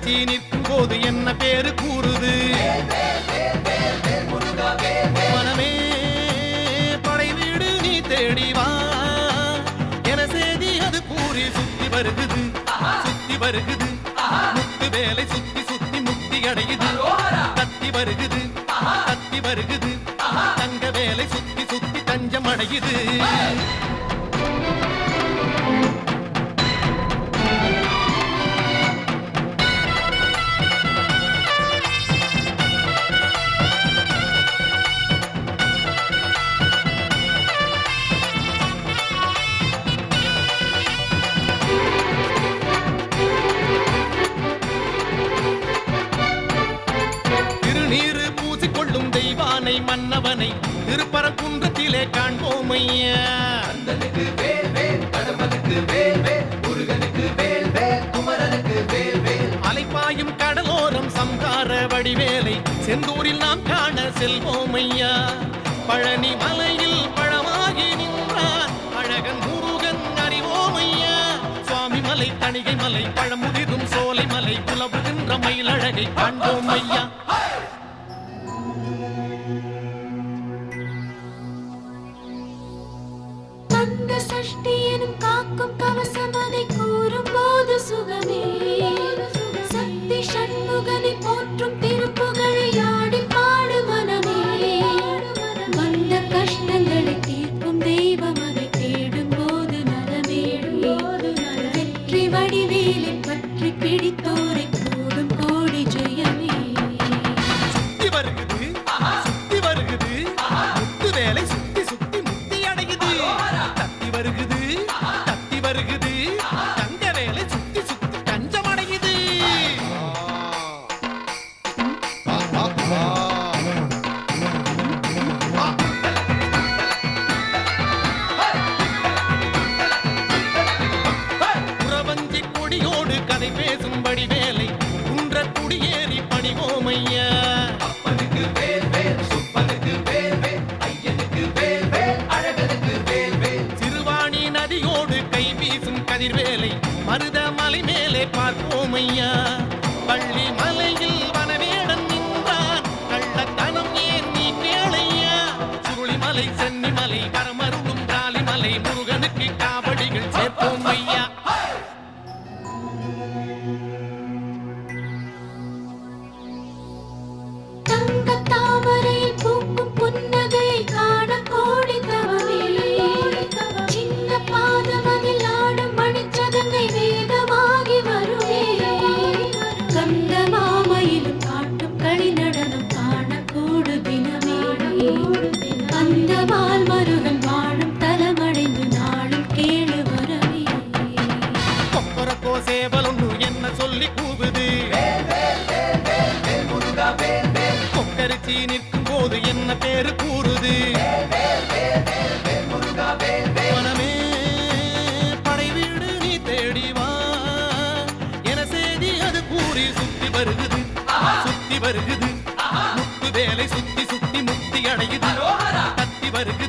கொக்கரிச்சி நிற்கும் போது என்ன பேரு கூறுது மனமே படை வீடு நீ தேடி வா என செய்தி அது கூறி சுத்தி வருகுது சுத்தி வருகுது முத்து வேலை சுத்தி சுத்தி முக்தி அடையுது தத்தி வருகுது தத்தி வருகுது தங்க வேலை சுத்தி சுத்தி தஞ்சம் அடையுது திருநீறு பூசிக்கொள்ளும் தெய்வானை மன்னவனை திருப்பரங்குன்றத்திலே காண்போம் ஐயா கந்தனுக்கு வேல் வேல் கடம்பனுக்கு வேல் வேல் முருகனுக்கு வேல் வேல் குமரனுக்கு வேல் வேல் அலைப்பாயும் கடலோரம் சம்ஹார வடிவேலை செந்தூரில் நாம் காண செல்வோம் ஐயா பழனி மலையில் பழமாகி நின்றார் அழகன் முருகன் அறிவோம் ஐயா சுவாமி மலை தணிகை மலை பழமுதிரும் சோலை மலை புலவுகின்ற மயிலழகை காண்போம் ஐயா கந்த சஷ்டி எனும் காக்கும் கவசம் அதை கூறும் போது சுகமே சக்தி சண்முகனை போற்றும் திருப்புகழை ஆடி பாடு மனமே வந்த கஷ்டங்களை தீர்க்கும் தெய்வம் அதை தேடும் போது நலமே வெற்றி வடிவேலை பற்றி பிடித்தோரை கூடும் கோடி ஜெயமே சுத்தி வருகுது சுத்தி வருகுது முத்து வேலை சுத்தி சுத்தி முத்தி அடையுது தத்தி வருகுது தத்தி வருகுது தங்க வேலை சுத்தி சுத்தி தஞ்சம் அடையுது புறவஞ்சி கொடியோடு கதை பேசும்படி வேலை குன்ற குடியேறி பணிவோம் ஐயா அப்பனுக்கு வேல் வேல் சுப்பனுக்கு வேல் வேல் ஐயனுக்கு வேல் வேல் அழகனுக்கு வேல் வேல் சிறுவாணி நதியோடு கை வீசும் கதிர்வேலை மருத மலை மேலே பார்ப்போம் ஐயா பள்ளி மலையில் வனவேடன் நின்றான் கள்ளத்தனம் ஏன் நீ கேளையா சுருளிமலை சென்னிமலை பரமருளும் காளிமலை முருகனுக்கு காவடிகள் சேர்ப்போம் ஐயா தங்க தாமரையில் பூக்கும் புன்னகையை காண கோடி தவமே சின்ன பாதமதில் ஆடும் மணிச்சதங்கை வேகமாகி வருமே கந்த மாமையிலும் காட்டும் களி நடனம் காண கூடு தினமே அந்த மால் மருகன் வாழும் தலமடைந்து நாளும் கேளு வரவே கொப்பரக்கோ சேவலொன்னு என்ன சொல்லி கூவுது வேல் முருகா வேல் வேல் கொக்கரிச்சி நிற்கும் போது என்ன பேரு கூறுது வேல் முருகா வேல் வேல் மனமே படை வீடு நீ தேடி வா என செய்தி அது கூறி சுத்தி வருகுது சுத்தி வருகுது முத்து வேலை சுத்தி சுத்தி முக்தி அடையுது தத்தி வருகுது